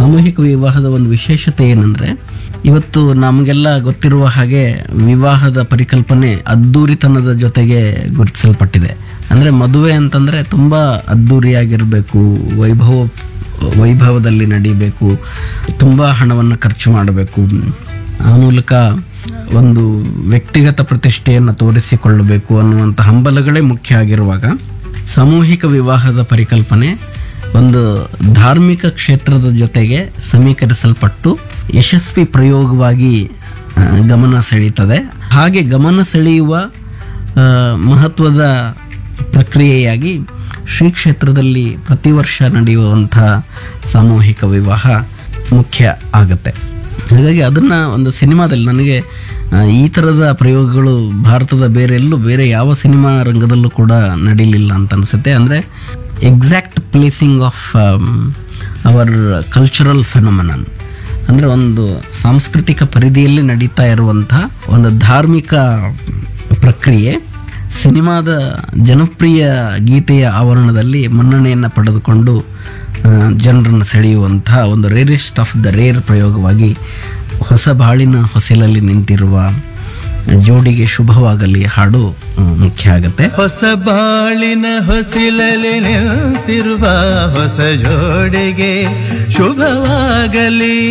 ಸಾಮೂಹಿಕ ವಿವಾಹದ ಒಂದು ವಿಶೇಷತೆ ಏನಂದ್ರೆ ಇವತ್ತು ನಮಗೆಲ್ಲ ಗೊತ್ತಿರುವ ಹಾಗೆ ವಿವಾಹದ ಪರಿಕಲ್ಪನೆ ಅದ್ದೂರಿತನದ ಜೊತೆಗೆ ಗುರುತಿಸಲ್ಪಟ್ಟಿದೆ ಅಂದ್ರೆ ಮದುವೆ ಅಂತಂದ್ರೆ ತುಂಬಾ ಅದ್ದೂರಿಯಾಗಿರ್ಬೇಕು ವೈಭವ ವೈಭವದಲ್ಲಿ ನಡೀಬೇಕು ತುಂಬಾ ಹಣವನ್ನು ಖರ್ಚು ಮಾಡಬೇಕು ಆ ಮೂಲಕ ಒಂದು ವ್ಯಕ್ತಿಗತ ಪ್ರತಿಷ್ಠೆಯನ್ನು ತೋರಿಸಿಕೊಳ್ಳಬೇಕು ಅನ್ನುವಂಥ ಹಂಬಲಗಳೇ ಮುಖ್ಯ ಆಗಿರುವಾಗ ಸಾಮೂಹಿಕ ವಿವಾಹದ ಪರಿಕಲ್ಪನೆ ಒಂದು ಧಾರ್ಮಿಕ ಕ್ಷೇತ್ರದ ಜೊತೆಗೆ ಸಮೀಕರಿಸಲ್ಪಟ್ಟು ಯಶಸ್ವಿ ಪ್ರಯೋಗವಾಗಿ ಆ, ಗಮನ ಸೆಳೀತದೆ ಹಾಗೆ ಗಮನ ಸೆಳೆಯುವ ಆ, ಮಹತ್ವದ ಪ್ರಕ್ರಿಯೆಯಾಗಿ ಶ್ರೀ ಕ್ಷೇತ್ರದಲ್ಲಿ ಪ್ರತಿ ವರ್ಷ ನಡೆಯುವಂಥ ಸಾಮೂಹಿಕ ವಿವಾಹ ಮುಖ್ಯ ಆಗುತ್ತೆ ಹಾಗಾಗಿ ಅದನ್ನ ಒಂದು ಸಿನಿಮಾದಲ್ಲಿ ನನಗೆ ಆ, ಈ ಥರದ ಪ್ರಯೋಗಗಳು ಭಾರತದ ಬೇರೆ ಎಲ್ಲೂ ಬೇರೆ ಯಾವ ಸಿನಿಮಾ ರಂಗದಲ್ಲೂ ಕೂಡ ನಡೀಲಿಲ್ಲ ಅಂತ ಅನಿಸುತ್ತೆ ಅಂದರೆ exact placing of our cultural phenomenon ಅಂದರೆ ಒಂದು ಸಾಂಸ್ಕೃತಿಕ ಪರಿಧಿಯಲ್ಲಿ ನಡೀತಾ ಇರುವಂತಹ ಒಂದು ಧಾರ್ಮಿಕ ಪ್ರಕ್ರಿಯೆ ಸಿನಿಮಾದ ಜನಪ್ರಿಯ ಗೀತೆಯ ಆವರಣದಲ್ಲಿ ಮನ್ನಣೆಯನ್ನು ಪಡೆದುಕೊಂಡು ಆ, ಜನರನ್ನು ಸೆಳೆಯುವಂತಹ ಒಂದು ರೇರೆಸ್ಟ್ ಆಫ್ ದ ರೇರ್ ಪ್ರಯೋಗವಾಗಿ ಹೊಸ ಬಾಳಿನ ಹೊಸಲಲ್ಲಿ ನಿಂತಿರುವ ಜೋಡಿಗೆ ಶುಭವಾಗಲಿ ಹಾಡು ಆ, ಮುಖ್ಯ ಆಗುತ್ತೆ ಹೊಸ ಬಾಳಿನ ಹೊಸಿಲಲಿ ನಿಂತಿರುವ ಹೊಸ ಜೋಡಿಗೆ ಶುಭವಾಗಲಿ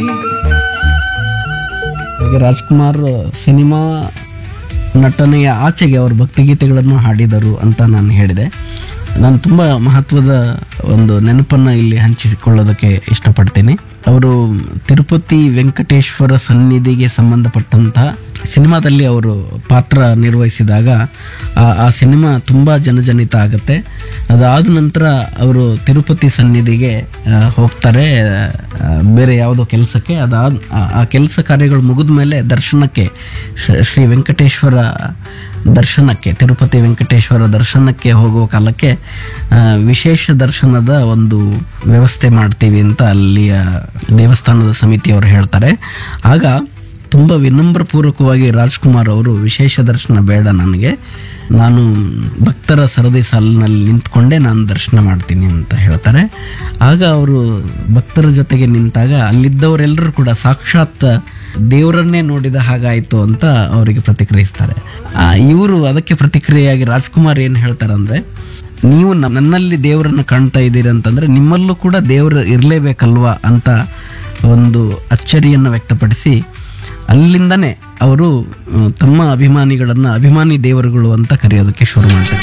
ಹಾಗೆ ರಾಜ್ಕುಮಾರ್ ಸಿನಿಮಾ ನಟನೆಯ ಆಚೆಗೆ ಅವರು ಭಕ್ತಿಗೀತೆಗಳನ್ನು ಹಾಡಿದರು ಅಂತ ನಾನು ಹೇಳಿದೆ ನಾನು ತುಂಬ ಮಹತ್ವದ ಒಂದು ನೆನಪನ್ನು ಇಲ್ಲಿ ಹಂಚಿಕೊಳ್ಳೋದಕ್ಕೆ ಇಷ್ಟಪಡ್ತೀನಿ ಅವರು ತಿರುಪತಿ ವೆಂಕಟೇಶ್ವರ ಸನ್ನಿಧಿಗೆ ಸಂಬಂಧಪಟ್ಟಂತಹ ಸಿನಿಮಾದಲ್ಲಿ ಅವರು ಪಾತ್ರ ನಿರ್ವಹಿಸಿದಾಗ ಆ ಆ ಸಿನಿಮಾ ತುಂಬ ಜನಜನಿತ ಆಗುತ್ತೆ ಅದಾದ ನಂತರ ಅವರು ತಿರುಪತಿ ಸನ್ನಿಧಿಗೆ ಆ, ಹೋಗ್ತಾರೆ ಆ, ಬೇರೆ ಯಾವುದೋ ಕೆಲಸಕ್ಕೆ ಅದಾದ ಆ- ಆ ಕೆಲಸ ಕಾರ್ಯಗಳು ಮುಗಿದ ಮೇಲೆ ದರ್ಶನಕ್ಕೆ ಶ್ರೀ- ಶ್ರೀ ವೆಂಕಟೇಶ್ವರ ದರ್ಶನಕ್ಕೆ ತಿರುಪತಿ ವೆಂಕಟೇಶ್ವರ ದರ್ಶನಕ್ಕೆ ಹೋಗುವ ಕಾಲಕ್ಕೆ ಆ, ವಿಶೇಷ ದರ್ಶನದ ಒಂದು ವ್ಯವಸ್ಥೆ ಮಾಡ್ತೀವಿ ಅಂತ ಅಲ್ಲಿಯ ದೇವಸ್ಥಾನದ ಸಮಿತಿಯವರು ಹೇಳ್ತಾರೆ ಆಗ ತುಂಬ ವಿನಮ್ರಪೂರ್ವಕವಾಗಿ ರಾಜ್ಕುಮಾರ್ ಅವರು ವಿಶೇಷ ದರ್ಶನ ಬೇಡ ನನಗೆ ನಾನು ಭಕ್ತರ ಸರದಿ ಸಾಲಿನಲ್ಲಿ ನಿಂತ್ಕೊಂಡೇ ನಾನು ದರ್ಶನ ಮಾಡ್ತೀನಿ ಅಂತ ಹೇಳ್ತಾರೆ ಆಗ ಅವರು ಭಕ್ತರ ಜೊತೆಗೆ ನಿಂತಾಗ ಅಲ್ಲಿದ್ದವರೆಲ್ಲರೂ ಕೂಡ ಸಾಕ್ಷಾತ್ ದೇವರನ್ನೇ ನೋಡಿದ ಹಾಗಾಯಿತು ಅಂತ ಅವರಿಗೆ ಪ್ರತಿಕ್ರಿಯಿಸ್ತಾರೆ ಇವರು ಅದಕ್ಕೆ ಪ್ರತಿಕ್ರಿಯೆಯಾಗಿ ರಾಜ್ಕುಮಾರ್ ಏನು ಹೇಳ್ತಾರೆ ಅಂದರೆ ನೀವು ನ- ನನ್ನಲ್ಲಿ ದೇವರನ್ನು ಕಾಣ್ತಾ ಇದ್ದೀರಿ ಅಂತಂದ್ರೆ ನಿಮ್ಮಲ್ಲೂ ಕೂಡ ದೇವರು ಇರಲೇಬೇಕಲ್ವಾ ಅಂತ ಒಂದು ಅಚ್ಚರಿಯನ್ನು ವ್ಯಕ್ತಪಡಿಸಿ ಅಲ್ಲಿಂದನೇ ಅವರು ಆ, ತಮ್ಮ ಅಭಿಮಾನಿಗಳನ್ನ ಅಭಿಮಾನಿ ದೇವರುಗಳು ಅಂತ ಕರೆಯೋದಕ್ಕೆ ಶುರು ಮಾಡ್ತಾರೆ